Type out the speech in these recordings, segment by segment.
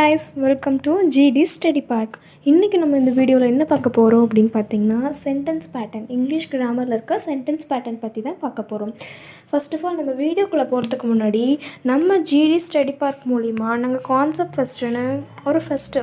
guys welcome to GT study park இன்றைக்கி நம்ம இந்த வீடியோவில் என்ன பார்க்க போகிறோம் அப்படின்னு பார்த்தீங்கன்னா சென்டென்ஸ் பேட்டர்ன் இங்கிலீஷ் கிராமரில் இருக்க சென்டென்ஸ் பேட்டர்ன் பற்றி தான் பார்க்க போகிறோம் ஃபர்ஸ்ட் ஆஃப் ஆல் நம்ம வீடியோக்குள்ளே போகிறதுக்கு முன்னாடி நம்ம ஜிடி ஸ்டடி பார்க் மூலிமா நாங்கள் கான்செப்ட் ஃபஸ்ட்டுன்னு ஒரு ஃபஸ்ட்டு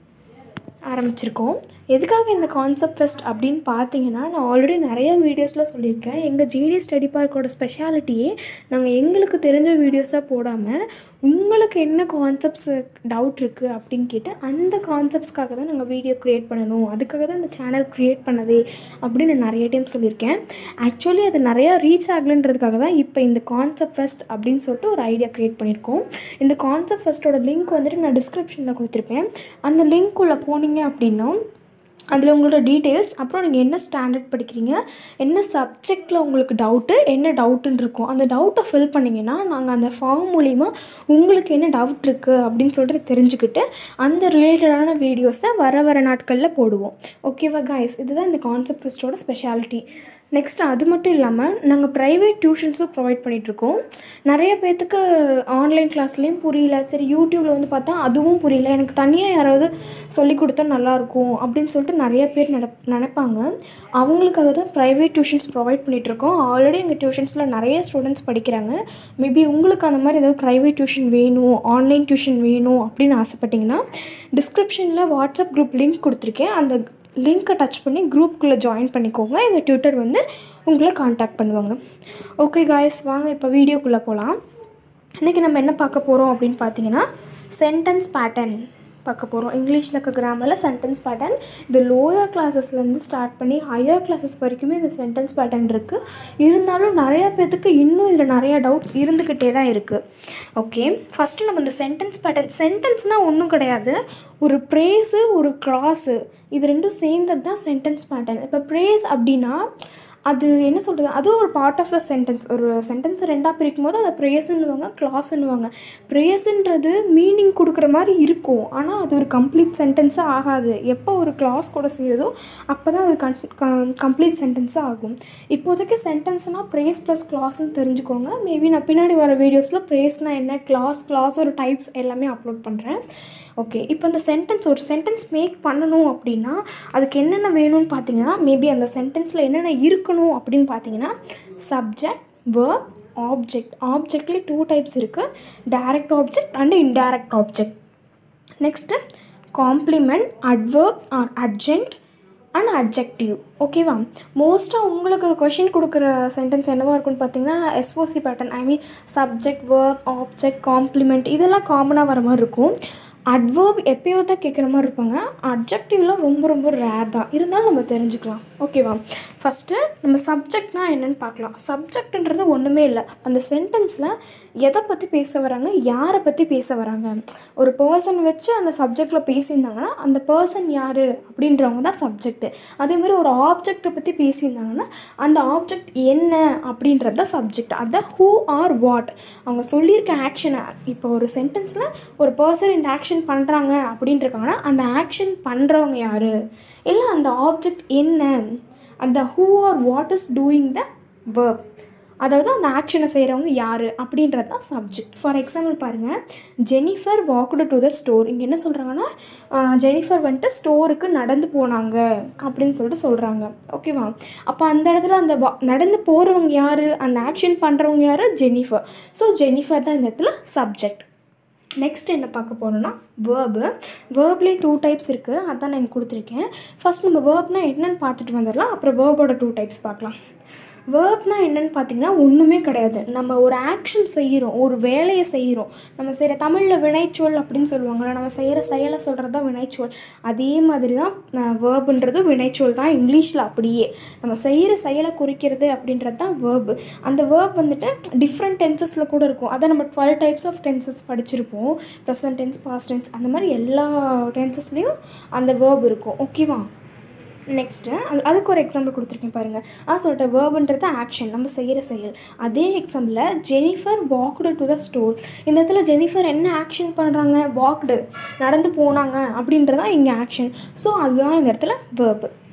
ஆரம்பிச்சிருக்கோம் எதுக்காக இந்த கான்செப்ட் ஃபெஸ்ட் அப்படின்னு பார்த்தீங்கன்னா நான் ஆல்ரெடி நிறைய வீடியோஸில் சொல்லியிருக்கேன் எங்கள் ஜிடி ஸ்டடி பார்க்கோட ஸ்பெஷாலிட்டியே நாங்கள் எங்களுக்கு தெரிஞ்ச வீடியோஸாக போடாமல் உங்களுக்கு என்ன கான்செப்ட்ஸ் டவுட் இருக்குது அப்படின்னு கேட்டு அந்த கான்செப்ட்ஸ்க்காக தான் நாங்கள் வீடியோ க்ரியேட் பண்ணணும் அதுக்காக தான் இந்த சேனல் க்ரியேட் பண்ணதே அப்படின்னு நான் நிறைய டைம் சொல்லியிருக்கேன் ஆக்சுவலி அது நிறையா ரீச் ஆகலைன்றதுக்காக தான் இப்போ இந்த கான்செப்ட் ஃபெஸ்ட் அப்படின்னு சொல்லிட்டு ஒரு ஐடியா க்ரியேட் பண்ணியிருக்கோம் இந்த கான்செப்ட் ஃபெஸ்ட்டோட லிங்க் வந்துட்டு நான் டிஸ்கிரிப்ஷனில் கொடுத்துருப்பேன் அந்த லிங்க்குள்ளே போனீங்க அப்படின்னா அதில் உங்களோட டீட்டெயில்ஸ் அப்புறம் நீங்கள் என்ன ஸ்டாண்டர்ட் படிக்கிறீங்க என்ன சப்ஜெக்டில் உங்களுக்கு டவுட்டு என்ன டவுட்டுன்னு இருக்கும் அந்த டவுட்டை ஃபில் பண்ணிங்கன்னா நாங்கள் அந்த ஃபார்ம் மூலிமா உங்களுக்கு என்ன டவுட் இருக்குது அப்படின்னு சொல்லிட்டு தெரிஞ்சுக்கிட்டு அந்த ரிலேட்டடான வீடியோஸை வர வர நாட்களில் போடுவோம் ஓகேவா காய்ஸ் இதுதான் இந்த கான்செப்ட் ஃபெஸ்ட்டோட ஸ்பெஷாலிட்டி நெக்ஸ்ட் அது மட்டும் இல்லாமல் நாங்கள் ப்ரைவேட் டியூஷன்ஸும் ப்ரொவைட் பண்ணிகிட்ருக்கோம் நிறைய பேர்த்துக்கு ஆன்லைன் கிளாஸ்லேயும் புரியல சரி யூடியூப்பில் வந்து பார்த்தா அதுவும் புரியல எனக்கு தனியாக யாராவது சொல்லி கொடுத்தா நல்லாயிருக்கும் அப்படின்னு சொல்லிட்டு நிறைய பேர் நினப் நினைப்பாங்க அவங்களுக்காக தான் ப்ரைவேட் டியூஷன்ஸ் ப்ரொவைட் பண்ணிகிட்ருக்கோம் ஆல்ரெடி எங்கள் டியூஷன்ஸில் நிறைய ஸ்டூடெண்ட்ஸ் படிக்கிறாங்க மேபி உங்களுக்கு அந்த மாதிரி ஏதாவது ப்ரைவேட் டியூஷன் வேணும் ஆன்லைன் டியூஷன் வேணும் அப்படின்னு ஆசைப்பட்டீங்கன்னா டிஸ்கிரிப்ஷனில் வாட்ஸ்அப் குரூப் லிங்க் கொடுத்துருக்கேன் அந்த லிங்க்கை டச் பண்ணி குரூப்புக்குள்ளே ஜாயின் பண்ணிக்கோங்க எங்கள் ட்விட்டர் வந்து உங்களை காண்டாக்ட் பண்ணுவாங்க ஓகே காய்ஸ் வாங்க இப்போ வீடியோக்குள்ளே போகலாம் இன்றைக்கி நம்ம என்ன பார்க்க போகிறோம் அப்படின்னு பார்த்தீங்கன்னா சென்டென்ஸ் பேட்டர்ன் பார்க்க போகிறோம் இங்கிலீஷில் இருக்க கிராமரில் சென்டென்ஸ் பேட்டர்ன் இது லோயர் கிளாஸஸ்லேருந்து ஸ்டார்ட் பண்ணி ஹையர் கிளாஸஸ் வரைக்குமே இந்த சென்டென்ஸ் பேட்டர்ன் இருக்குது இருந்தாலும் நிறையா பேர்த்துக்கு இன்னும் இதில் நிறையா டவுட்ஸ் இருந்துக்கிட்டே தான் இருக்குது ஓகே ஃபஸ்ட்டு நம்ம இந்த சென்டென்ஸ் பேட்டர்ன் சென்டென்ஸ்னால் ஒன்றும் கிடையாது ஒரு ப்ரேஸு ஒரு க்ளாஸு இது ரெண்டும் சேர்ந்தது தான் சென்டென்ஸ் பேட்டர்ன் இப்போ ப்ரேஸ் அப்படின்னா அது என்ன சொல்கிறது அதுவும் ஒரு பார்ட் ஆஃப் த சென்டென்ஸ் ஒரு சென்டென்ஸை ரெண்டாக பிரிக்கும் போது அதை ப்ரேயர்ஸுன்னுவாங்க கிளாஸ்ன்னுவாங்க ப்ரேயர்ஸுன்றது மீனிங் கொடுக்குற மாதிரி இருக்கும் ஆனால் அது ஒரு கம்ப்ளீட் சென்டென்ஸாக ஆகாது எப்போ ஒரு கிளாஸ் கூட சேருதோ அப்போ தான் அது கன் கம்ப்ளீட் சென்டென்ஸாக ஆகும் இப்போதைக்கு சென்டென்ஸ்னால் ப்ரேஸ் ப்ளஸ் கிளாஸ்ன்னு தெரிஞ்சுக்கோங்க மேபி நான் பின்னாடி வர வீடியோஸில் ப்ரேஸ்னால் என்ன கிளாஸ் கிளாஸ் ஒரு டைப்ஸ் எல்லாமே அப்லோட் பண்ணுறேன் ஓகே இப்போ இந்த சென்டென்ஸ் ஒரு சென்டென்ஸ் மேக் பண்ணணும் அப்படின்னா அதுக்கு என்னென்ன வேணும்னு பார்த்தீங்கன்னா மேபி அந்த சென்டென்ஸில் என்னென்ன இருக்கணும் அப்படின்னு பார்த்தீங்கன்னா சப்ஜெக்ட் வேர்ப் ஆப்ஜெக்ட் ஆப்ஜெக்ட்லேயே டூ டைப்ஸ் இருக்குது direct object and indirect object next complement adverb or adjunct and adjective ஓகேவா மோஸ்ட்டாக உங்களுக்கு கொஷின் கொடுக்குற சென்டென்ஸ் என்னவாக இருக்குன்னு பார்த்தீங்கன்னா SOC pattern I mean subject verb object complement இதெல்லாம் காமனாக வர மாதிரி இருக்கும் அட்வர்ப் எப்பயோ தான் கேட்குற மாதிரி இருப்பாங்க அப்ஜெக்டிவ்லாம் ரொம்ப ரொம்ப ரேர் தான் இருந்தாலும் நம்ம தெரிஞ்சுக்கலாம் ஓகேவா ஃபஸ்ட்டு நம்ம சப்ஜெக்ட்னா என்னென்னு பார்க்கலாம் சப்ஜெக்ட்ன்றது ஒன்றுமே இல்லை அந்த சென்டென்ஸில் எதை பற்றி பேச வராங்க யாரை பற்றி பேச வராங்க ஒரு பர்சன் வச்சு அந்த சப்ஜெக்டில் பேசியிருந்தாங்கன்னா அந்த பர்சன் யார் அப்படின்றவங்க தான் சப்ஜெக்ட்டு அதேமாதிரி ஒரு ஆப்ஜெக்டை பற்றி பேசியிருந்தாங்கன்னா அந்த ஆப்ஜெக்ட் என்ன அப்படின்றது தான் சப்ஜெக்ட் அதான் ஹூ ஆர் வாட் அவங்க சொல்லியிருக்க ஆக்ஷனை இப்போ ஒரு சென்டென்ஸில் ஒரு பர்சன் இந்த ஆக்ஷன் பண்ணுறாங்க அப்படின்ட்டுருக்காங்கன்னா அந்த ஆக்ஷன் பண்ணுறவங்க யார் இல்லை அந்த ஆப்ஜெக்ட் என்ன அந்த who or what is doing the verb அதாவது அந்த ஆக்ஷனை செய்கிறவங்க யார் அப்படின்றது தான் சப்ஜெக்ட் ஃபார் எக்ஸாம்பிள் பாருங்கள் Jennifer walked to the store இங்கே என்ன சொல்கிறாங்கன்னா ஜெனிஃபர் வந்துட்டு ஸ்டோருக்கு நடந்து போனாங்க அப்படின்னு சொல்லிட்டு சொல்கிறாங்க ஓகேவா அப்போ அந்த இடத்துல அந்த நடந்து போகிறவங்க யார் அந்த ஆக்ஷன் பண்ணுறவங்க யார் ஜெனிஃபர் ஸோ ஜெனிஃபர் தான் இந்த இடத்துல சப்ஜெக்ட் நெக்ஸ்ட் என்ன பார்க்க போகிறோன்னா வேர்பு வேர்ப்லேயே டூ டைப்ஸ் இருக்குது அதான் நான் கொடுத்துருக்கேன் ஃபஸ்ட் நம்ம வேர்ப்னால் என்னென்னு பார்த்துட்டு வந்துடலாம் அப்புறம் வேர்போட டூ டைப்ஸ் பார்க்கலாம் வேர்ப்னால் என்னென்னு பார்த்தீங்கன்னா ஒன்றுமே கிடையாது நம்ம ஒரு ஆக்ஷன் செய்கிறோம் ஒரு வேலையை செய்கிறோம் நம்ம செய்கிற தமிழில் வினைச்சொல் அப்படின்னு சொல்லுவாங்கள்ல நம்ம செய்கிற செயலை சொல்கிறது தான் வினைச்சொல் அதே மாதிரி தான் வேர்புன்றது வினைச்சொல் தான் இங்கிலீஷில் அப்படியே நம்ம செய்கிற செயலை குறிக்கிறது அப்படின்றது தான் வேர்பு அந்த வேர்ப் வந்துட்டு டிஃப்ரெண்ட் டென்சஸில் கூட இருக்கும் அதை நம்ம டுவெல் டைப்ஸ் ஆஃப் டென்சஸ் படிச்சிருப்போம் ப்ரெசன்ட் டென்ஸ் பாஸ்ட் டென்ஸ் அந்த மாதிரி எல்லா டென்சஸ்லேயும் அந்த வேர்ப் இருக்கும் ஓகேவா நெக்ஸ்ட்டு அது அதுக்கு ஒரு எக்ஸாம்பிள் கொடுத்துருக்கேன் பாருங்கள் ஆ சொல்லிட்டேன் வேர்புன்றது ஆக்ஷன் நம்ம செய்கிற செயல் அதே எக்ஸாம்பிளில் Jennifer walked to the store இந்த இடத்துல ஜெனிஃபர் என்ன ஆக்ஷன் பண்ணுறாங்க வாக்டு நடந்து போனாங்க அப்படின்றதான் இங்கே ஆக்ஷன் ஸோ அதுதான் இந்த இடத்துல வேர்பு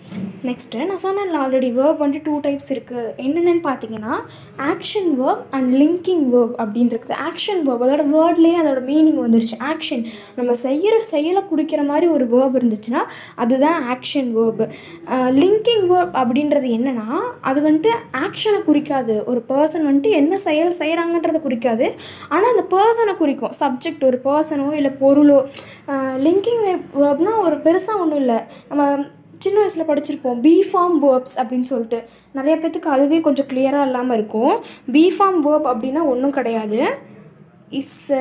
நெக்ஸ்ட்டு நான் சொன்னேன்ல ஆல்ரெடி வேர்ப் வந்து டூ டைப்ஸ் இருக்குது என்னென்னு பார்த்தீங்கன்னா action verb and linking verb அப்படின்னு இருக்குது ஆக்ஷன் வேர்ப் அதோட வேர்ட்லேயே அதோட மீனிங் வந்துருச்சு ஆக்ஷன் நம்ம செய்கிற செயலை குறிக்கிற மாதிரி ஒரு வேர்ப் இருந்துச்சுன்னா அதுதான் ஆக்ஷன் வேர்ப் லிங்கிங் வேர்ப் அப்படின்றது என்னென்னா அது வந்துட்டு ஆக்ஷனை குறிக்காது ஒரு பர்சன் வந்துட்டு என்ன செயல் செய்கிறாங்கன்றதை குறிக்காது ஆனால் அந்த பர்சனை குறிக்கும் சப்ஜெக்ட் ஒரு பர்சனோ இல்லை பொருளோ லிங்கிங் வேர்ப்னால் ஒரு பெருசாக ஒன்றும் இல்லை நம்ம சின்ன வயசில் படிச்சிருப்போம் பி ஃபார்ம் வேர்ப்ஸ் அப்படின்னு சொல்லிட்டு நிறைய பேர்த்துக்கு அதுவே கொஞ்சம் கிளியராக இல்லாமல் இருக்கும் பி ஃபார்ம் வேர்ப் அப்படின்னா ஒன்றும் கிடையாது இஸ்ஸு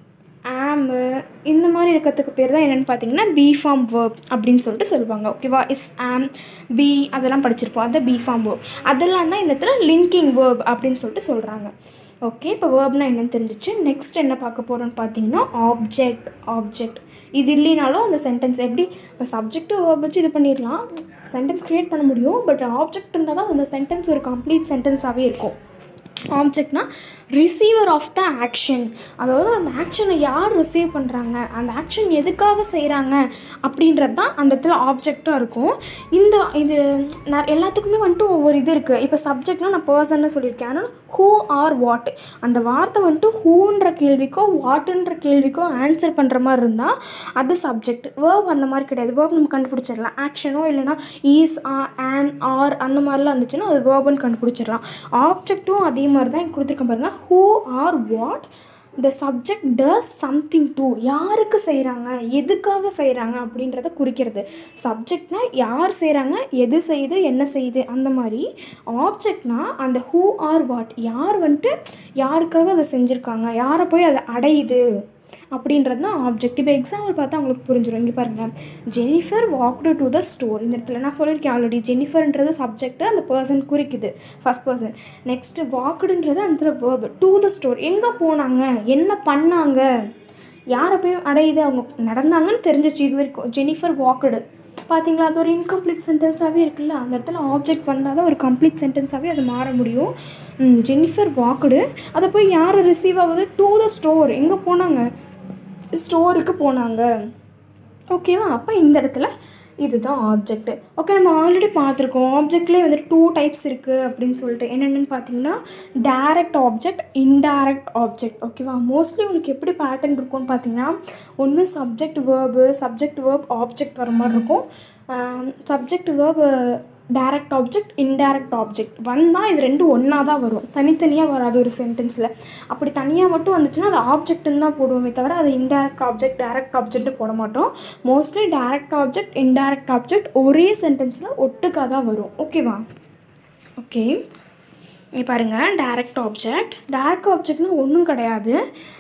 ஆமு இந்த மாதிரி இருக்கிறதுக்கு பேர் தான் என்னென்னு பார்த்தீங்கன்னா பி ஃபார்ம் வேர்ப் அப்படின்னு சொல்லிட்டு சொல்லுவாங்க ஓகேவா இஸ் ஆம் பி அதெல்லாம் படிச்சிருப்போம் அது பி ஃபார்ம் வேர்ப் அதெல்லாம் தான் இந்த இடத்துல லிங்கிங் வேர்ப் அப்படின்னு சொல்லிட்டு சொல்கிறாங்க ஓகே இப்போ வேர்ப்னா என்னன்னு தெரிஞ்சிச்சு நெக்ஸ்ட் என்ன பார்க்க போகிறோம்னு பார்த்தீங்கன்னா ஆப்ஜெக்ட் ஆப்ஜெக்ட் இது இல்லைனாலும் அந்த சென்டென்ஸ் எப்படி இப்போ சப்ஜெக்ட் வேர்ப் வச்சு இது பண்ணிடலாம் சென்டென்ஸ் க்ரியேட் பண்ண முடியும் பட் ஆப்ஜெக்ட் இருந்தால் தான் அந்த சென்டென்ஸ் ஒரு கம்ப்ளீட் சென்டென்ஸாகவே இருக்கும் ஆப்ஜெக்ட்னா ரிசீவர் ஆஃப் த ஆக்ஷன் அதாவது அந்த ஆக்ஷனை யார் ரிசீவ் பண்ணுறாங்க அந்த ஆக்ஷன் எதுக்காக செய்கிறாங்க அப்படின்றது தான் அந்த இடத்துல ஆப்ஜெக்டாக இருக்கும் இந்த இது நான் எல்லாத்துக்குமே வந்துட்டு ஒவ்வொரு இது இருக்குது இப்போ சப்ஜெக்ட்னா நான் பர்சன்னு சொல்லியிருக்கேன் ஆனால் ஹூ ஆர் வாட் அந்த வார்த்தை வந்துட்டு ஹூன்ற கேள்விக்கோ வாட்டுன்ற கேள்விக்கோ ஆன்சர் பண்ணுற மாதிரி இருந்தால் அது சப்ஜெக்ட் வேர்ப் அந்த மாதிரி கிடையாது வேர்ப் நம்ம கண்டுபிடிச்சிடலாம் ஆக்ஷனோ இல்லைனா ஈஸ் ஆம் ஆர் அந்த மாதிரிலாம் இருந்துச்சுன்னா அது வேர்புன்னு கண்டுபிடிச்சிடலாம் ஆப்ஜெக்ட்டும் அதே மாதிரி தான் கொடுத்துருக்கேன் பாருங்கள் who or what the subject does something to யாருக்கு செய்கிறாங்க எதுக்காக செய்கிறாங்க அப்படின்றத குறிக்கிறது சப்ஜெக்ட்னா யார் செய்கிறாங்க எது செய்யுது என்ன செய்யுது அந்த மாதிரி ஆப்ஜெக்ட்னா அந்த ஹூ ஆர் வாட் யார் வந்துட்டு யாருக்காக அதை செஞ்சுருக்காங்க யாரை போய் அதை அடையுது அப்படின்றது தான் ஆப்ஜெக்ட் இப்போ எக்ஸாம்பிள் பார்த்தா உங்களுக்கு புரிஞ்சிடும் இங்கே பாருங்கள் Jennifer walked to the store இந்த இடத்துல நான் சொல்லியிருக்கேன் ஆல்ரெடி ஜெனிஃபர்ன்றது சப்ஜெக்ட் அந்த பர்சன் குறிக்குது ஃபஸ்ட் பர்சன் நெக்ஸ்ட்டு வாக்குடுன்றது அந்த வேர்பு டு த ஸ்டோர் எங்கே போனாங்க என்ன பண்ணாங்க யாரை போய் அடையுது அவங்க நடந்தாங்கன்னு தெரிஞ்சிச்சு இது வரைக்கும் ஜெனிஃபர் வாக்குடு பார்த்தீங்களா அது ஒரு இன்கம்ப்ளீட் சென்டென்ஸாகவே இருக்குல்ல அந்த இடத்துல ஆப்ஜெக்ட் வந்தால் தான் ஒரு கம்ப்ளீட் சென்டென்ஸாகவே அது மாற முடியும் ஜெனிஃபர் வாக்குடு அதை போய் யார் ரிசீவ் ஆகுது டு த ஸ்டோர் எங்கே போனாங்க ஸ்டோருக்கு போனாங்க ஓகேவா அப்போ இந்த இடத்துல இதுதான் ஆப்ஜெக்ட் ஓகே நம்ம ஆல்ரெடி பார்த்துருக்கோம் ஆப்ஜெக்ட்லேயே வந்துட்டு டூ டைப்ஸ் இருக்குது அப்படின்னு சொல்லிட்டு என்னென்னு பார்த்தீங்கன்னா டேரக்ட் ஆப்ஜெக்ட் இன்டைரக்ட் ஆப்ஜெக்ட் ஓகேவா மோஸ்ட்லி உங்களுக்கு எப்படி பேட்டர்ன் இருக்கும்னு பார்த்தீங்கன்னா ஒன்று subject verb subject verb object வர மாதிரி இருக்கும் subject verb direct object indirect object வந்தால் இது ரெண்டும் ஒன்றா தான் வரும் தனித்தனியாக வராது ஒரு சென்டென்ஸில் அப்படி தனியாக மட்டும் வந்துச்சுன்னா அது ஆப்ஜெக்ட்னு தான் போடுவோமே தவிர அது இன்டைரக்ட் ஆப்ஜெக்ட் டேரக்ட் ஆப்ஜெக்ட் போட மாட்டோம் mostly direct object indirect object ஒரே சென்டென்ஸில் ஒட்டுக்காக தான் வரும் ஓகேவா ஓகே இங்கே பாருங்கள் டேரக்ட் ஆப்ஜெக்ட் டேரக்ட் ஆப்ஜெக்ட்னா ஒன்றும் கிடையாது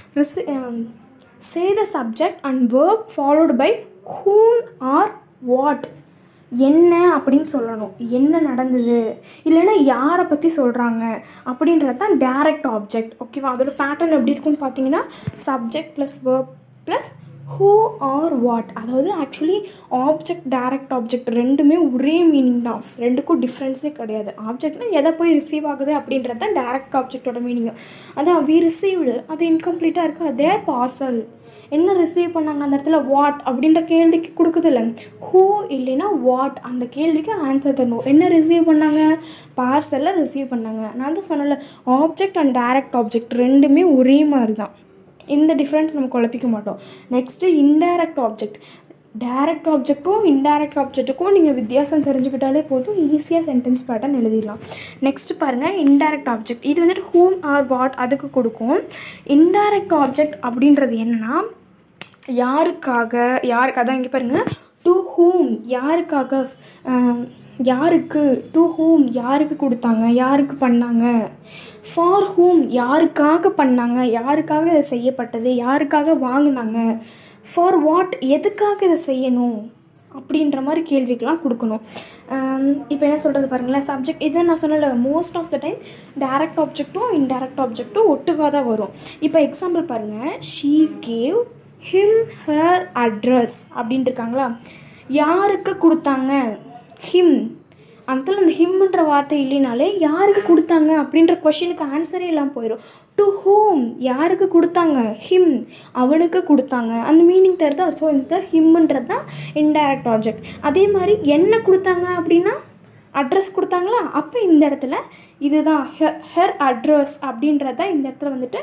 say the subject and verb followed by whom or what என்ன அப்படின்னு சொல்லணும் என்ன நடந்தது இல்லைன்னா யாரை பற்றி சொல்கிறாங்க அப்படின்றது தான் டேரக்ட் ஆப்ஜெக்ட் ஓகேவா அதோட பேட்டர்ன் எப்படி இருக்கும்னு பார்த்தீங்கன்னா subject plus verb plus who or what அதாவது ஆக்சுவலி ஆப்ஜெக்ட் டேரக்ட் ஆப்ஜெக்ட் ரெண்டுமே ஒரே மீனிங் தான் ரெண்டுக்கும் டிஃப்ரென்ஸே கிடையாது ஆப்ஜெக்ட்னா எதை போய் ரிசீவ் ஆகுது அப்படின்றது தான் டேரக்ட் ஆப்ஜெக்டோட மீனிங் அதான் வி ரிசீவ்டு அது இன்கம்ப்ளீட்டாக இருக்குது அதே பார்சல் என்ன ரிசீவ் பண்ணாங்க அந்த இடத்துல வாட் அப்படின்ற கேள்விக்கு கொடுக்குதில்ல ஹூ இல்லைன்னா வாட் அந்த கேள்விக்கு ஆன்சர் தரணும் என்ன ரிசீவ் பண்ணாங்க பார்சலில் ரிசீவ் பண்ணாங்க நான் தான் சொன்னல ஆப்ஜெக்ட் அண்ட் டேரக்ட் ஆப்ஜெக்ட் ரெண்டுமே ஒரே மாதிரி தான் இந்த டிஃப்ரென்ஸ் நம்ம குழப்பிக்க மாட்டோம் நெக்ஸ்ட்டு இன்டைரக்ட் ஆப்ஜெக்ட் டேரக்ட் ஆப்ஜெக்ட்டும் இன்டைரக்ட் ஆப்ஜெக்ட்டுக்கும் நீங்கள் வித்தியாசம் தெரிஞ்சுக்கிட்டாலே போதும் ஈஸியாக சென்டென்ஸ் பேட்டர்ன் எழுதிடலாம் நெக்ஸ்ட் பாருங்கள் இன்டைரக்ட் ஆப்ஜெக்ட் இது வந்துட்டு ஹூம் ஆர் வாட் அதுக்கு கொடுக்கும் இன்டைரக்ட் ஆப்ஜெக்ட் அப்படின்றது என்னென்னா யாருக்காக யாருக்கு அதான் இங்கே பாருங்கள் டு ஹூம் யாருக்காக யாருக்கு டு ஹூம் யாருக்கு கொடுத்தாங்க யாருக்கு பண்ணாங்க ஃபார் ஹூம் யாருக்காக பண்ணாங்க யாருக்காக இதை செய்யப்பட்டது யாருக்காக வாங்கினாங்க ஃபார் வாட் எதுக்காக இதை செய்யணும் அப்படின்ற மாதிரி கேள்விக்கெலாம் கொடுக்கணும் இப்போ என்ன சொல்கிறது பாருங்களேன் சப்ஜெக்ட் இதை நான் சொன்னல most of the time direct ஆப்ஜெக்ட்டும் இன்டேரக்ட் ஆப்ஜெக்ட்டும் ஒட்டுக்காக தான் வரும் இப்போ எக்ஸாம்பிள் பாருங்கள் she gave him her address அப்படின்ட்டு இருக்காங்களா யாருக்கு கொடுத்தாங்க ஹிம் அதில் அந்த ஹிம்ன்ற வார்த்தை இல்லைனாலே யாருக்கு கொடுத்தாங்க அப்படின்ற கொஷினுக்கு ஆன்சரே இல்லாமல் போயிடும் டு ஹோம் யாருக்கு கொடுத்தாங்க ஹிம் அவனுக்கு கொடுத்தாங்க அந்த மீனிங் தருதா ஸோ இந்த ஹிம்ன்றது தான் இன்டைரக்ட் ஆப்ஜெக்ட் அதே மாதிரி என்ன கொடுத்தாங்க அப்படின்னா அட்ரஸ் கொடுத்தாங்களா அப்போ இந்த இடத்துல இதுதான் ஹெர் அட்ரஸ் அப்படின்றது தான் இந்த இடத்துல வந்துட்டு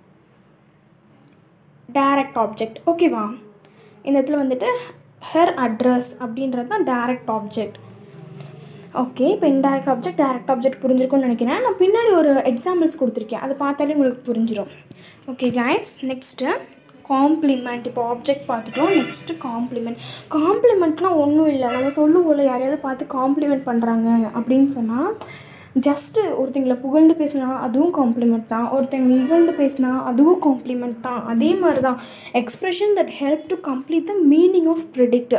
டைரக்ட் ஆப்ஜெக்ட் ஓகேவா இந்த இடத்துல வந்துட்டு ஹெர் அட்ரஸ் அப்படின்றது தான் டைரக்ட் ஆப்ஜெக்ட் ஓகே இப்போ இன்டைரக்ட் ஆப்ஜெக்ட் டைரக்ட் ஆப்ஜெக்ட் புரிஞ்சிருக்கும்னு நினைக்கிறேன் நான் பின்னாடி ஒரு எக்ஸாம்பிள்ஸ் கொடுத்துருக்கேன் அதை பார்த்தாலே உங்களுக்கு புரிஞ்சிடும் ஓகே கைஸ் நெக்ஸ்ட்டு காம்ப்ளிமெண்ட் இப்போ ஆப்ஜெக்ட் பார்த்துட்டோம் நெக்ஸ்ட்டு காம்ப்ளிமெண்ட் காம்ப்ளிமெண்ட்லாம் ஒன்றும் இல்லை நம்ம சொல்லுவோம்ல யாரையாவது பார்த்து காம்ப்ளிமெண்ட் பண்ணுறாங்க அப்படின்னு சொன்னால் ஜஸ்ட்டு ஒருத்தங்களை புகழ்ந்து பேசினா அதுவும் காம்ப்ளிமெண்ட் தான் ஒருத்தங்க இகழ்ந்து பேசினா அதுவும் காம்ப்ளிமெண்ட் தான் அதே மாதிரி தான் expression that help to complete the meaning of predict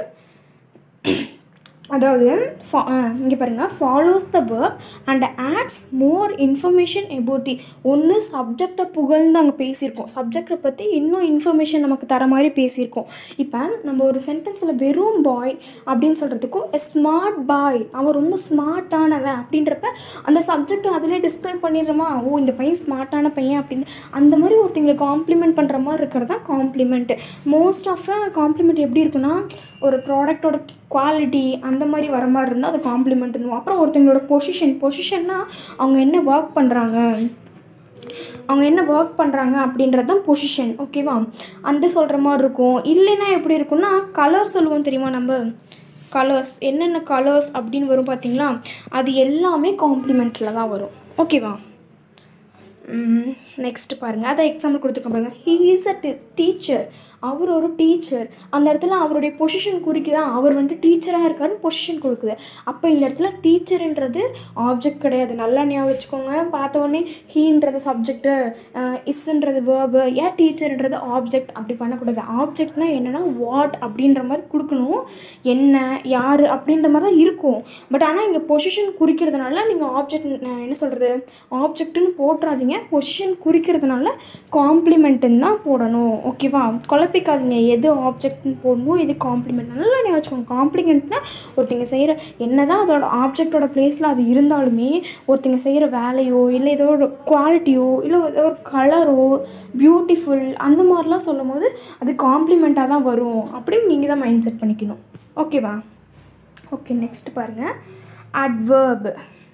அதாவது இங்கே பாருங்கள் follows the verb and adds more information about the ஒன்று சப்ஜெக்டை புகழ்ந்து அங்கே பேசியிருக்கோம் சப்ஜெக்டை பற்றி இன்னும் இன்ஃபர்மேஷன் நமக்கு தர மாதிரி பேசியிருக்கோம் இப்போ நம்ம ஒரு சென்டென்ஸில் வெறும் பாய் அப்படின்னு சொல்கிறதுக்கும் எ ஸ்மார்ட் பாய் அவன் ரொம்ப ஸ்மார்ட்டானவன் அப்படின்றப்ப அந்த சப்ஜெக்டை அதிலே டிஸ்கிரைப் பண்ணிடுறோமா ஓ இந்த பையன் ஸ்மார்ட்டான பையன் அப்படின்னு அந்த மாதிரி ஒருத்தங்களை காம்ப்ளிமெண்ட் பண்ணுற மாதிரி இருக்கிறது தான் காம்ப்ளிமெண்ட் மோஸ்ட் ஆஃப் காம்ப்ளிமெண்ட் எப்படி இருக்குன்னா ஒரு ப்ராடக்டோட குவாலிட்டி அந்த மாதிரி வர மாதிரி இருந்தால் அது காம்ப்ளிமெண்ட்னுவோம் அப்புறம் ஒருத்தங்களோட பொசிஷன் பொசிஷன்னா அவங்க என்ன ஒர்க் பண்ணுறாங்க அவங்க என்ன ஒர்க் பண்ணுறாங்க அப்படின்றது தான் பொசிஷன் ஓகேவா அந்த சொல்கிற மாதிரி இருக்கும் இல்லைன்னா எப்படி இருக்கும்னா கலர் சொல்லுவோம் தெரியுமா நம்ம கலர்ஸ் என்னென்ன கலர்ஸ் அப்படின்னு வரும் பார்த்தீங்களா அது எல்லாமே காம்ப்ளிமெண்ட்டில் தான் வரும் ஓகேவா நெக்ஸ்ட் பாருங்கள் அதை எக்ஸாம்பிள் கொடுத்துருக்க பாருங்கள் ஹீ இஸ் அ டீச்சர் அவர் ஒரு டீச்சர் அந்த இடத்துல அவருடைய பொசிஷன் குறிக்குதா அவர் வந்துட்டு டீச்சராக இருக்காருன்னு பொசிஷன் கொடுக்குது அப்போ இந்த இடத்துல டீச்சர்ன்றது ஆப்ஜெக்ட் கிடையாது நல்லா ஞாபகம் வச்சுக்கோங்க பார்த்த உடனே ஹீன்றது சப்ஜெக்ட்டு இஸ்ன்றது வேர்பு ஏன் டீச்சர்ன்றது ஆப்ஜெக்ட் அப்படி பண்ணக்கூடாது ஆப்ஜெக்ட்னா என்னென்னா வாட் அப்படின்ற மாதிரி கொடுக்கணும் என்ன யார் அப்படின்ற மாதிரி தான் இருக்கும் பட் ஆனால் இங்கே பொசிஷன் குறிக்கிறதுனால நீங்கள் ஆப்ஜெக்ட் என்ன சொல்கிறது ஆப்ஜெக்ட்டுன்னு போட்டுறாதீங்க பொசிஷன் குறிக்கிறதுனால காம்ப்ளிமெண்ட்டுன்னு தான் போடணும் ஓகேவா குழப்பிக்காதீங்க எது ஆப்ஜெக்ட்னு போடணும் எது காம்ப்ளிமெண்ட் நல்லா நீ வச்சுக்கோங்க காம்ப்ளிமெண்ட்னா ஒருத்தங்க செய்கிற என்ன தான் அதோட ஆப்ஜெக்டோட பிளேஸில் அது இருந்தாலுமே ஒருத்தங்க செய்கிற வேலையோ இல்லை ஏதோ ஒரு குவாலிட்டியோ இல்லை ஏதோ ஒரு கலரோ பியூட்டிஃபுல் அந்த மாதிரிலாம் சொல்லும் போது அது காம்ப்ளிமெண்ட்டாக தான் வரும் அப்படின்னு நீங்கள் தான் மைண்ட் செட் பண்ணிக்கணும் ஓகேவா ஓகே நெக்ஸ்ட் பாருங்கள் அட்வர்ப்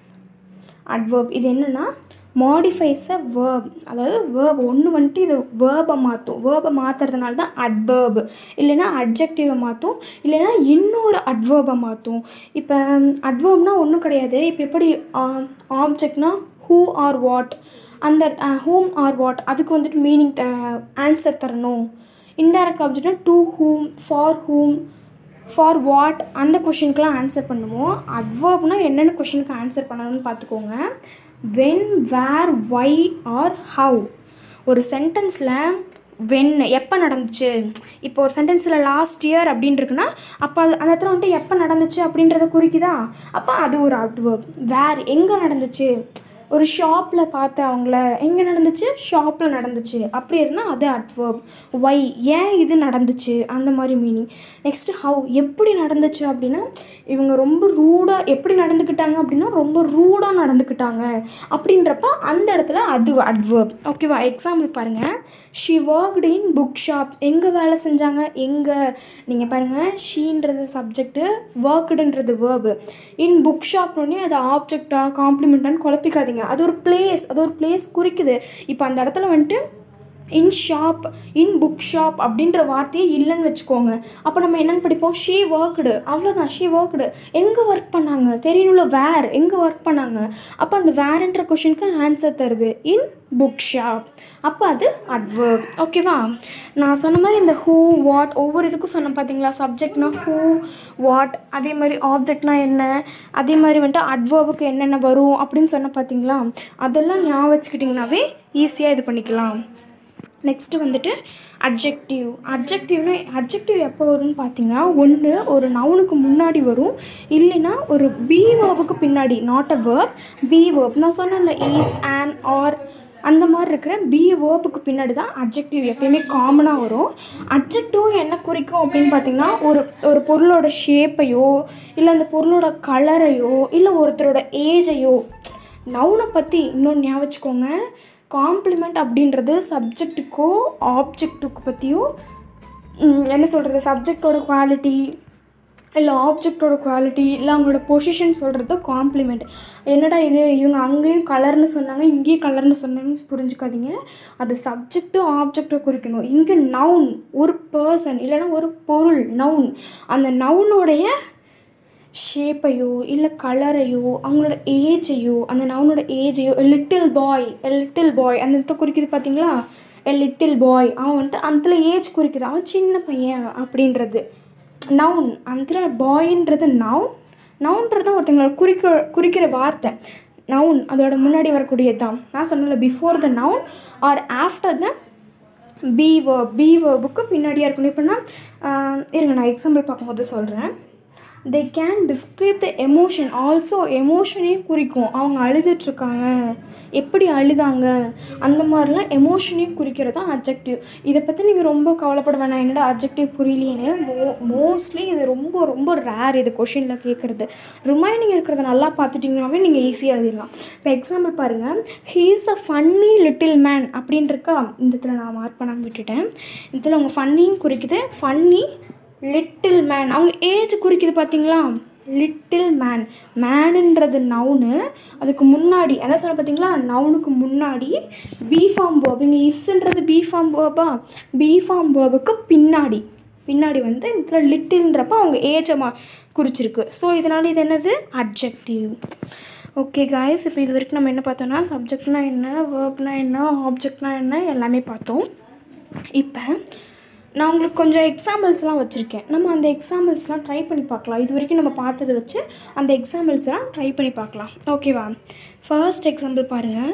அட்வர்ப் இது என்னென்னா மாடிஃபைஸ் அ வேர்ப் அதாவது வேர்ப் ஒன்று வந்துட்டு இது வேர்பை மாற்றும் வேர்பை மாற்றுறதுனால தான் அட்வேர்ப் இல்லைன்னா அட்ஜெக்டிவை மாற்றும் இல்லைன்னா இன்னொரு அட்வேர்பை மாற்றும் இப்போ அட்வேர்ப்னா ஒன்றும் கிடையாது இப்போ எப்படி ஆப்ஜெக்ட்னா ஹூ ஆர் வாட் அந்த ஹூம் ஆர் வாட் அதுக்கு வந்துட்டு மீனிங் ஆன்சர் தரணும் இன்டைரக்ட் ஆப்ஜெக்ட்னா to whom for whom for what அந்த கொஷினுக்குலாம் ஆன்சர் பண்ணுவோம் அட்வர்ப்னா என்னென்ன கொஷினுக்கு ஆன்சர் பண்ணணும்னு பார்த்துக்கோங்க when where why or how ஒரு சென்டென்ஸில் வென் எப்போ நடந்துச்சு இப்போ ஒரு சென்டென்ஸில் லாஸ்ட் இயர் அப்படின்னு இருக்குன்னா அப்போ அது அந்த இடத்துல வந்துட்டு எப்போ நடந்துச்சு அப்படின்றத குறிக்குதா அப்போ அது ஒரு அட்வர்ப் வேர் எங்கே நடந்துச்சு ஒரு ஷாப்பில் பார்த்த அவங்கள எங்கே நடந்துச்சு ஷாப்பில் நடந்துச்சு அப்படி இருந்தால் அது அட்வர்ப் ஒய் ஏன் இது நடந்துச்சு அந்த மாதிரி மீனிங் நெக்ஸ்ட்டு ஹவு எப்படி நடந்துச்சு அப்படின்னா இவங்க ரொம்ப ரூடாக எப்படி நடந்துக்கிட்டாங்க அப்படின்னா ரொம்ப ரூடாக நடந்துக்கிட்டாங்க அப்படின்றப்ப அந்த இடத்துல அது அட்வர்ப் ஓகேவா எக்ஸாம்பிள் பாருங்கள் she worked in book shop எங்கே வேலை செஞ்சாங்க எங்கே நீங்கள் பாருங்கள் ஷீன்றது சப்ஜெக்ட்டு ஒர்க்குடுன்றது வேர்பு இன் புக் ஷாப்னோடனே அது ஆப்ஜெக்டாக காம்ப்ளிமெண்ட்டான்னு குழப்பிக்காதீங்க அது ஒரு பிளேஸ் அது ஒரு பிளேஸ் குறிக்குது இப்போ அந்த இடத்துல வந்துட்டு in shop in book shop அப்படின்ற வார்த்தையே இல்லைன்னு வச்சுக்கோங்க அப்போ நம்ம என்னென்னு படிப்போம் ஷீ ஒர்க்டு அவ்வளோதான் ஷீ ஒர்க்டு எங்கே ஒர்க் பண்ணாங்க தெரியணும்ல வேர் எங்கே ஒர்க் பண்ணாங்க அப்போ அந்த வேர்ன்ற கொஷினுக்கு ஆன்சர் தருது இன் புக் ஷாப் அப்போ அது அட்வர்ப் ஓகேவா நான் சொன்ன மாதிரி இந்த ஹூ வாட் ஒவ்வொரு இதுக்கும் சொன்னேன் பார்த்தீங்களா சப்ஜெக்ட்னா ஹூ வாட் அதே மாதிரி ஆப்ஜெக்ட்னா என்ன அதே மாதிரி வந்துட்டு அட்வர்புக்கு என்னென்ன வரும் அப்படின்னு சொன்ன பார்த்தீங்களா அதெல்லாம் ஞாபகம் வச்சுக்கிட்டிங்கனாவே ஈஸியாக இது பண்ணிக்கலாம் நெக்ஸ்ட்டு வந்துட்டு அட்ஜெக்டிவ் அட்ஜெக்டிவ்னா அட்ஜெக்டிவ் எப்போ வரும்னு பார்த்தீங்கன்னா ஒன்று ஒரு நவுனுக்கு முன்னாடி வரும் இல்லைன்னா ஒரு பி வேர்புக்கு பின்னாடி not a verb be verb நான் சொன்னேன்ல ஈஸ் ஆன் ஆர் அந்த மாதிரி இருக்கிற பி வேர்புக்கு பின்னாடி தான் அட்ஜெக்டிவ் எப்பயுமே காமனாக வரும் அட்ஜெக்டிவ் என்ன குறிக்கும் அப்படின்னு பார்த்தீங்கன்னா ஒரு ஒரு பொருளோட ஷேப்பையோ இல்லை அந்த பொருளோட கலரையோ இல்லை ஒருத்தரோட ஏஜையோ நவுனை பற்றி இன்னொன்று ஞாபகம் வச்சுக்கோங்க காம்ப்ளிமெண்ட் அப்படின்றது சப்ஜெக்ட்டுக்கோ ஆப்ஜெக்ட்டுக்கு பற்றியோ என்ன சொல்கிறது சப்ஜெக்டோட குவாலிட்டி இல்லை ஆப்ஜெக்டோட குவாலிட்டி இல்லை அவங்களோட பொசிஷன் சொல்கிறது காம்ப்ளிமெண்ட் என்னடா இது இவங்க அங்கேயும் கலர்னு சொன்னாங்க இங்கேயும் கலர்னு சொன்னாங்கன்னு புரிஞ்சுக்காதீங்க அது சப்ஜெக்ட்டு ஆப்ஜெக்டை குறிக்கணும் இங்கே நவுன் ஒரு பர்சன் இல்லைன்னா ஒரு பொருள் நவுன் அந்த நவுனுடைய ஷேப்பையோ இல்லை கலரையோ அவங்களோட ஏஜையோ அந்த நவுனோட ஏஜையோ லிட்டில் பாய் லிட்டில் பாய் அந்த இடத்த குறிக்குது பார்த்தீங்களா எ லிட்டில் பாய் அவன் வந்துட்டு அந்த ஏஜ் குறிக்குது அவன் சின்ன பையன் அப்படின்றது நவுன் அந்த பாயின்றது நவுன் நவுன்றது ஒருத்தங்களோட குறிக்க குறிக்கிற வார்த்தை நவுன் அதோட முன்னாடி வரக்கூடியது தான் நான் சொன்னல before the noun or after the be verb be வேர்புக்கு பின்னாடியாக இருக்கணும் இப்போனா இருங்க நான் எக்ஸாம்பிள் பார்க்கும்போது சொல்கிறேன் they can describe the emotion also எமோஷனையும் குறிக்கும் அவங்க அழுதுட்ருக்காங்க எப்படி அழுதாங்க அந்த மாதிரிலாம் எமோஷனையும் குறிக்கிறது தான் அப்ஜெக்டிவ் இதை பற்றி நீங்கள் ரொம்ப கவலைப்பட வேணாம் என்னடா அப்ஜெக்டிவ் புரியலையேன்னு மோ மோஸ்ட்லி இது ரொம்ப ரொம்ப ரேர் இது கொஷினில் கேட்குறது ரிமைனிங் இருக்கிறத நல்லா பார்த்துட்டிங்கனாவே நீங்கள் ஈஸியாக எழுதிடலாம் இப்போ எக்ஸாம்பிள் பாருங்கள் he's a funny little man அப்படின்னு இருக்கா இந்த இடத்துல நான் மார்க் பண்ணாமல் விட்டுட்டேன் இதில் அவங்க ஃபன்னியும் குறிக்குது ஃபன்னி லிட்டில் மேன் அவங்க ஏஜ் குறிக்குது பார்த்தீங்களா லிட்டில் மேன் மேனுன்றது நவுனு அதுக்கு முன்னாடி அதான் சொன்ன பார்த்தீங்களா நவுனுக்கு முன்னாடி பி ஃபார்ம் வேர்ப் இங்கே இஸ்ன்றது பி ஃபார்ம் வேர்பா பி ஃபார்ம் வேர்புக்கு பின்னாடி பின்னாடி வந்து இதில் லிட்டில்ன்றப்ப அவங்க ஏஜை மா குறிச்சிருக்கு ஸோ இதனால் இது என்னது அப்ஜெக்டிவ் ஓகே காய்ஸ் இப்போ இது வரைக்கும் நம்ம என்ன பார்த்தோம்னா சப்ஜெக்ட்னா என்ன வேர்ப்னா என்ன ஆப்ஜெக்ட்னா என்ன எல்லாமே பார்த்தோம் இப்போ நான் உங்களுக்கு கொஞ்சம் எக்ஸாம்பிள்ஸ்லாம் வச்சுருக்கேன் நம்ம அந்த எக்ஸாம்பிள்ஸ்லாம் ட்ரை பண்ணி பார்க்கலாம் இது வரைக்கும் நம்ம பார்த்ததை வச்சு அந்த எக்ஸாம்பிள்ஸ்லாம் ட்ரை பண்ணி பார்க்கலாம் ஓகேவா ஃபர்ஸ்ட் எக்ஸாம்பிள் பாருங்கள்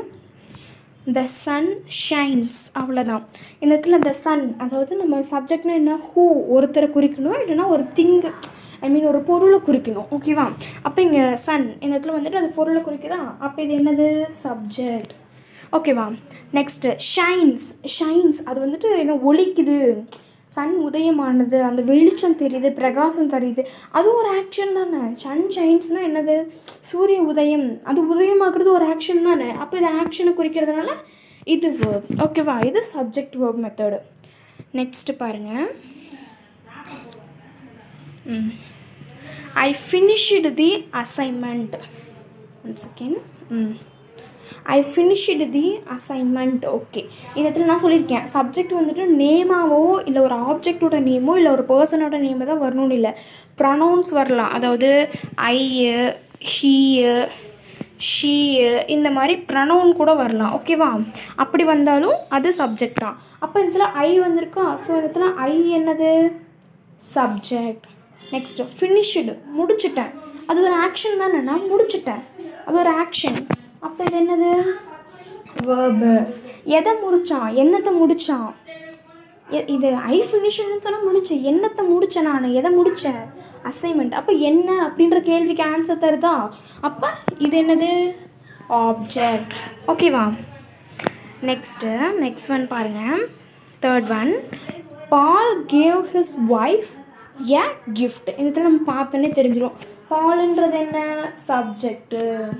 த சன் ஷைன்ஸ் அவ்வளோதான் இந்த இடத்துல த சன் அதாவது நம்ம சப்ஜெக்ட்னா என்ன ஹூ ஒருத்தரை குறிக்கணும் இல்லைன்னா ஒரு திங்கு ஐ மீன் ஒரு பொருளை குறிக்கணும் ஓகேவா அப்போ இங்கே சன் இந்த இடத்துல வந்துட்டு அது பொருளை குறிக்குதா அப்போ இது என்னது சப்ஜெக்ட் ஓகேவா நெக்ஸ்ட்டு ஷைன்ஸ் ஷைன்ஸ் அது வந்துட்டு என்ன ஒலிக்குது சன் உதயமானது அந்த வெளிச்சம் தெரியுது பிரகாசம் தெரியுது அது ஒரு ஆக்ஷன் தானே சன் ஷைன்ஸ்னால் என்னது சூரிய உதயம் அது உதயமாக்குறது ஒரு ஆக்ஷன் தானே அப்போ இது ஆக்ஷனை குறிக்கிறதுனால இது வேர்ப் ஓகேவா இது சப்ஜெக்ட் வேர்ப் மெத்தடு நெக்ஸ்ட்டு பாருங்கள் I finished the assignment one second hmm I finished the assignment okay இந்த இடத்துல நான் சொல்லியிருக்கேன் சப்ஜெக்ட் வந்துட்டு நேமாவோ இல்லை ஒரு ஆப்ஜெக்டோட நேமோ இல்லை ஒரு பர்சனோட நேமோ தான் வரணும்னு இல்லை ப்ரனவுன்ஸ் வரலாம் அதாவது ஐயு ஹீயு ஷீயு இந்த மாதிரி ப்ரனவுன் கூட வரலாம் ஓகேவா அப்படி வந்தாலும் அது சப்ஜெக்ட் தான் அப்போ இதில் ஐ வந்திருக்கா ஸோ இடத்துல ஐ என்னது சப்ஜெக்ட் நெக்ஸ்ட்டு ஃபினிஷ்டு முடிச்சிட்டேன் அது ஒரு ஆக்ஷன் தானே நான் முடிச்சிட்டேன் அது ஒரு ஆக்ஷன் அப்போ இது என்னது வேர்பு எதை முடித்தான் என்னத்தை முடித்தான் இது ஐ ஃபினிஷ்னு சொல்ல முடிச்சு என்னத்தை முடித்தேன் நான் எதை முடித்தேன் அசைன்மெண்ட் அப்போ என்ன அப்படின்ற கேள்விக்கு ஆன்சர் தருதா அப்போ இது என்னது ஆப்ஜெக்ட் ஓகேவா நெக்ஸ்ட்டு நெக்ஸ்ட் ஒன் பாருங்கள் third one Paul gave his wife a gift இந்த இடத்துல நம்ம பார்த்தோன்னே தெரிஞ்சிடும் பால்ன்றது என்ன சப்ஜெக்ட்டு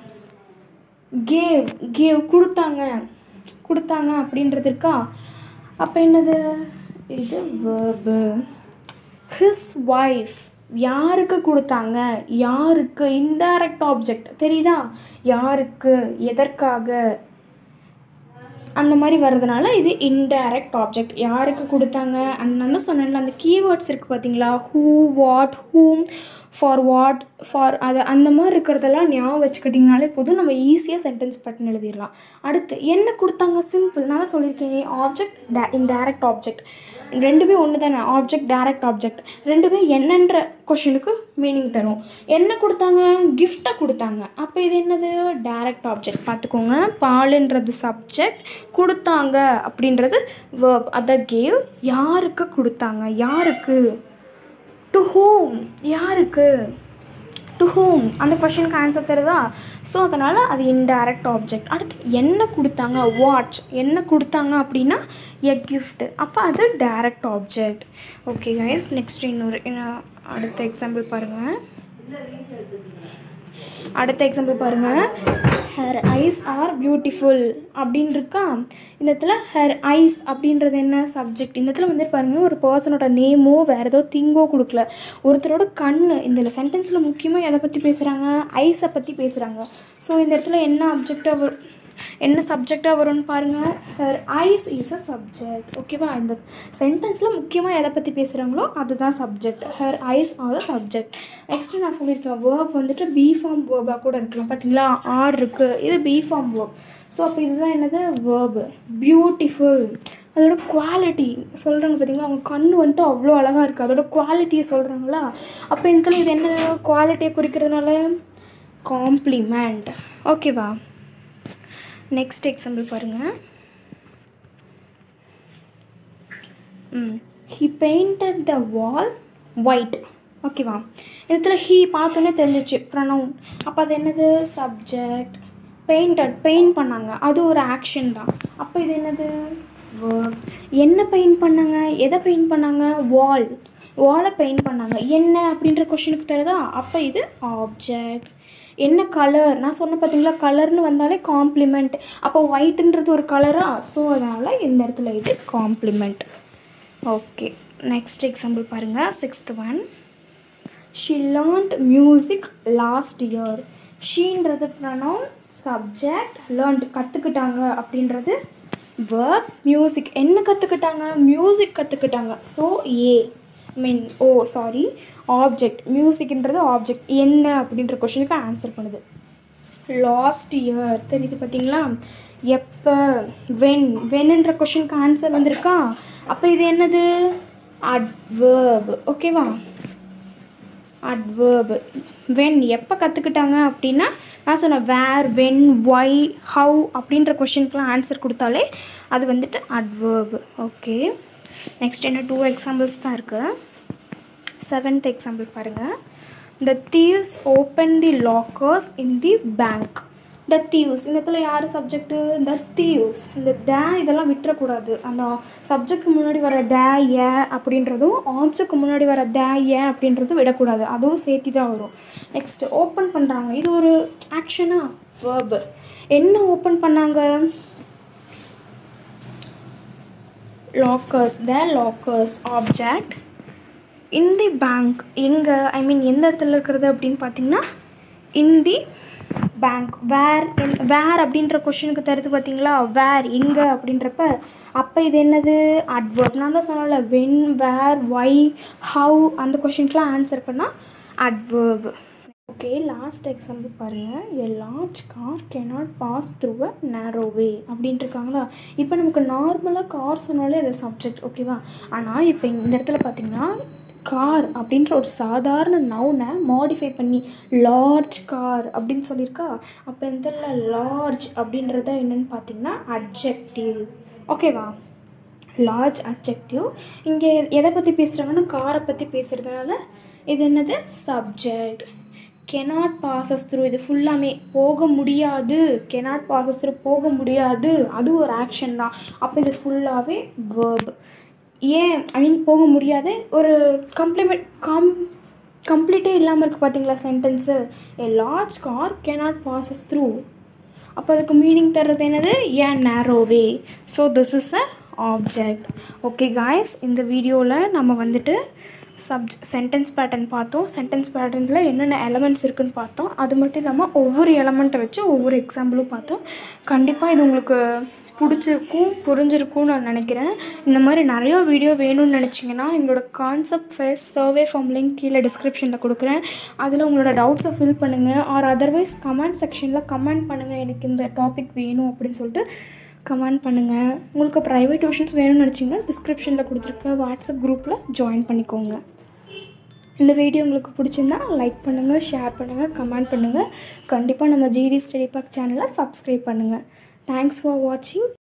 கேவ் கேவ் கொடுத்தாங்க கொடுத்தாங்க அப்படின்றது இருக்கா அப்போ என்னது இது வேர்பு ஹிஸ் ஒய்ஃப் யாருக்கு கொடுத்தாங்க யாருக்கு இன்டைரக்ட் ஆப்ஜெக்ட் தெரியுதா யாருக்கு எதற்காக அந்த மாதிரி வர்றதுனால இது இன்டைரக்ட் ஆப்ஜெக்ட் யாருக்கு கொடுத்தாங்க அந்த நான் தான் சொன்னேன்ல அந்த கீவேர்ட்ஸ் இருக்குது பார்த்தீங்களா who what whom for what for அது அந்த மாதிரி இருக்கிறதெல்லாம் ஞாபகம் வச்சுக்கிட்டிங்கனாலே போதும் நம்ம ஈஸியாக சென்டென்ஸ் பட்டன் எழுதிடலாம் அடுத்து என்ன கொடுத்தாங்க சிம்பிள் நான் தான் சொல்லியிருக்கேன் ஆப்ஜெக்ட் டே இன்டைரக்ட் ஆப்ஜெக்ட் ரெண்டுமே ஒன்று தானே ஆப்ஜெக்ட் டைரக்ட் ஆப்ஜெக்ட் ரெண்டுமே என்னன்ற கொஷினுக்கு மீனிங் தரும் என்ன கொடுத்தாங்க கிஃப்டை கொடுத்தாங்க அப்போ இது என்னது டைரக்ட் ஆப்ஜெக்ட் பார்த்துக்கோங்க பாலுன்றது சப்ஜெக்ட் கொடுத்தாங்க அப்படின்றது வேர்ப் அதை கேவ் யாருக்கு கொடுத்தாங்க யாருக்கு டு ஹோம் யாருக்கு டு ஹூம் அந்த கொஷனுக்கு ஆன்சர் தருதா ஸோ அதனால் அது இன்டைரக்ட் ஆப்ஜெக்ட் அடுத்து என்ன கொடுத்தாங்க வாட் என்ன கொடுத்தாங்க அப்படின்னா எ gift அப்போ அது direct object okay guys next இன்னொரு இன்னும் அடுத்த எக்ஸாம்பிள் பாருங்கள் அடுத்த எக்ஸாம்பிள் பாருங்கள் ஹேர் ஐஸ் ஆர் பியூட்டிஃபுல் அப்படின்னு இருக்கா இந்த இடத்துல ஹேர் ஐஸ் அப்படின்றது என்ன சப்ஜெக்ட் இந்த இடத்துல வந்து பாருங்கள் ஒரு பர்சனோட நேமோ வேறு ஏதோ திங்கோ கொடுக்கல ஒருத்தரோட கண் இந்த சென்டென்ஸில் முக்கியமாக எதை பற்றி பேசுகிறாங்க ஐஸை பற்றி பேசுகிறாங்க ஸோ இந்த இடத்துல என்ன அப்ஜெக்டாக வரும் என்ன சப்ஜெக்டாக வரும்னு பாருங்கள் her eyes is a subject ஓகேவா இந்த சென்டென்ஸில் முக்கியமாக எதை பற்றி பேசுகிறாங்களோ அதுதான் subject her eyes are subject next நான் சொல்லியிருக்கேன் வேர்ப் வந்துட்டு பி ஃபார்ம் வேர்பாக கூட இருக்கலாம் பார்த்தீங்களா ஆர் இருக்குது இது பி ஃபார்ம் வேர்ப் ஸோ அப்போ இதுதான் என்னது வேர்பு பியூட்டிஃபுல் அதோட குவாலிட்டி சொல்கிறாங்க பார்த்தீங்களா அவங்க கண் வந்துட்டு அவ்வளோ அழகாக இருக்குது அதோட குவாலிட்டியை சொல்கிறாங்களா அப்போ இந்த இது என்ன குவாலிட்டியை குறிக்கிறதுனால காம்ப்ளிமெண்ட் ஓகேவா நெக்ஸ்ட் எக்ஸாம்பிள் பாருங்கள் hmm he painted the wall white ஓகேவா இதில் ஹீ பார்த்தோன்னே தெரிஞ்சிச்சு ப்ரனவுன் அப்போ அது என்னது சப்ஜெக்ட் பெயிண்டட் பெயிண்ட் பண்ணாங்க அது ஒரு ஆக்ஷன் தான் அப்போ இது என்னது verb என்ன பெயிண்ட் பண்ணாங்க எதை பெயிண்ட் பண்ணாங்க வால் வாலை பெயிண்ட் பண்ணாங்க என்ன அப்படின்ற கொஷனுக்கு தருதா அப்போ இது ஆப்ஜெக்ட் என்ன கலர் நான் சொன்ன பார்த்தீங்களா கலர்னு வந்தாலே காம்ப்ளிமெண்ட் அப்போ ஒயிட்டுன்றது ஒரு கலரா ஸோ அதனால் இந்த இடத்துல இது காம்ப்ளிமெண்ட் ஓகே நெக்ஸ்ட் எக்ஸாம்பிள் பாருங்கள் sixth one she learned music last year ஷீன்றது ப்ரனவுன் சப்ஜெக்ட் லேர்ன்ட் கற்றுக்கிட்டாங்க அப்படின்றது வேர்ப் மியூசிக் என்ன கற்றுக்கிட்டாங்க மியூசிக் கற்றுக்கிட்டாங்க so I mean oh sorry object மியூசிக்ன்றது ஆப்ஜெக்ட் என்ன அப்படின்ற கொஷனுக்கு ஆன்சர் பண்ணுது லாஸ்ட் இயர் தெரியுது பார்த்தீங்களா எப்போ வென் வென்ன்ற கொஷனுக்கு ஆன்சர் வந்திருக்கா அப்போ இது என்னது அட்வேர்ப் ஓகேவா அட்வேர்ப் வென் எப்போ கற்றுக்கிட்டாங்க அப்படின்னா நான் சொன்னேன் வேர் வென் ஒய் ஹவு அப்படின்ற கொஷினுக்குலாம் ஆன்சர் கொடுத்தாலே அது வந்துட்டு அட்வேர்ப் ஓகே நெக்ஸ்ட் என்ன டூ எக்ஸாம்பிள்ஸ் தான் இருக்குது செவன்த் எக்ஸாம்பிள் பாருங்கள் the thieves open the lockers in the bank the thieves இந்த இடத்துல யார் சப்ஜெக்ட்டு த தீவ்ஸ் இந்த தே இதெல்லாம் விட்டுறக்கூடாது அந்த சப்ஜெக்ட் முன்னாடி வர தே ஏ அப்படின்றதும் ஆப்ஜெக்ட் முன்னாடி வர தே ஏ அப்படின்றதும் விடக்கூடாது அதுவும் சேர்த்தி தான் வரும் நெக்ஸ்ட் ஓப்பன் பண்ணுறாங்க இது ஒரு ஆக்ஷனா வேர்பு என்ன ஓப்பன் பண்ணாங்க lockers the lockers object in the bank எங்கே ஐ மீன் எந்த இடத்துல இருக்கிறது அப்படின்னு பார்த்தீங்கன்னா இன் தி பேங்க் வேர் வேர் அப்படின்ற கொஷனுக்கு தருது பார்த்தீங்களா வேர் எங்கே அப்படின்றப்ப அப்போ இது என்னது அட்வர்ப் நான் தான் சொன்னல வென் வேர் ஒய் ஹவு அந்த கொஷினுக்குலாம் ஆன்சர் பண்ணால் அட்வர்ப் ஓகே லாஸ்ட் எக்ஸாம்பிள் பாருங்கள் a large car cannot pass through a narrow way அப்படின்ட்டு இருக்காங்களா இப்போ நமக்கு நார்மலாக கார் சொன்னாலே அது சப்ஜெக்ட் ஓகேவா ஆனால் இப்போ இந்த இடத்துல பார்த்தீங்கன்னா கார் அப்படின்ற ஒரு சாதாரண நவுனை மாடிஃபை பண்ணி லார்ஜ் கார் அப்படின்னு சொல்லியிருக்கா அப்போ இந்த லார்ஜ் அப்படின்றத என்னன்னு பார்த்தீங்கன்னா அட்ஜெக்டிவ் ஓகேவா லார்ஜ் அட்ஜெக்டிவ் இங்கே எதை பற்றி பேசுகிறாங்கன்னா காரை பற்றி பேசுகிறதுனால இது என்னது சப்ஜெக்ட் கெனாட் பாசஸ் த்ரூ இது ஃபுல்லாமே போக முடியாது கெனாட் பாசஸ் த்ரூ போக முடியாது அது ஒரு ஆக்ஷன் தான் அப்போ இது ஃபுல்லாகவே வேர்ப் ஏன் ஐ மீன் போக முடியாது ஒரு கம்ப்ளிமெண்ட் கம் கம்ப்ளீட்டே இல்லாமல் இருக்குது பார்த்தீங்களா sentence a large car cannot passes through அப்போ அதுக்கு மீனிங் தர்றது என்னது ஏன் narrow way so this is a object okay guys இந்த வீடியோவில் நம்ம வந்துட்டு சப்ஜ் சென்டென்ஸ் பேட்டர்ன் பார்த்தோம் சென்டென்ஸ் பேட்டர்னில் என்னென்ன எலமெண்ட்ஸ் இருக்குன்னு பார்த்தோம் அது மட்டும் இல்லாமல் ஒவ்வொரு எலமெண்ட்டை வச்சு ஒவ்வொரு எக்ஸாம்பிளும் பார்த்தோம் கண்டிப்பாக இது உங்களுக்கு பிடிச்சிருக்கும் புரிஞ்சிருக்கும்னு நான் நினைக்கிறேன் இந்த மாதிரி நிறையா வீடியோ வேணும்னு நினச்சிங்கன்னா எங்களோட concept face survey form link கீழே டிஸ்கிரிப்ஷனில் கொடுக்குறேன் அதில் உங்களோட டவுட்ஸை ஃபில் பண்ணுங்கள் ஆர் அதர்வைஸ் கமெண்ட் செக்ஷனில் கமெண்ட் பண்ணுங்கள் எனக்கு இந்த டாபிக் வேணும் அப்படின்னு சொல்லிட்டு கமெண்ட் பண்ணுங்கள் உங்களுக்கு ப்ரைவேட் டியூஷன்ஸ் வேணும்னு நினச்சிங்கன்னா டிஸ்கிரிப்ஷனில் கொடுத்துருக்க வாட்ஸ்அப் குரூப்பில் ஜாயின் பண்ணிக்கோங்க இந்த வீடியோ உங்களுக்கு பிடிச்சிருந்தா லைக் பண்ணுங்கள் ஷேர் பண்ணுங்கள் கமெண்ட் பண்ணுங்கள் கண்டிப்பாக நம்ம ஜிடி ஸ்டடி பார்க் சேனலை சப்ஸ்கிரைப் பண்ணுங்கள் தேங்க்ஸ் ஃபார் வாட்சிங்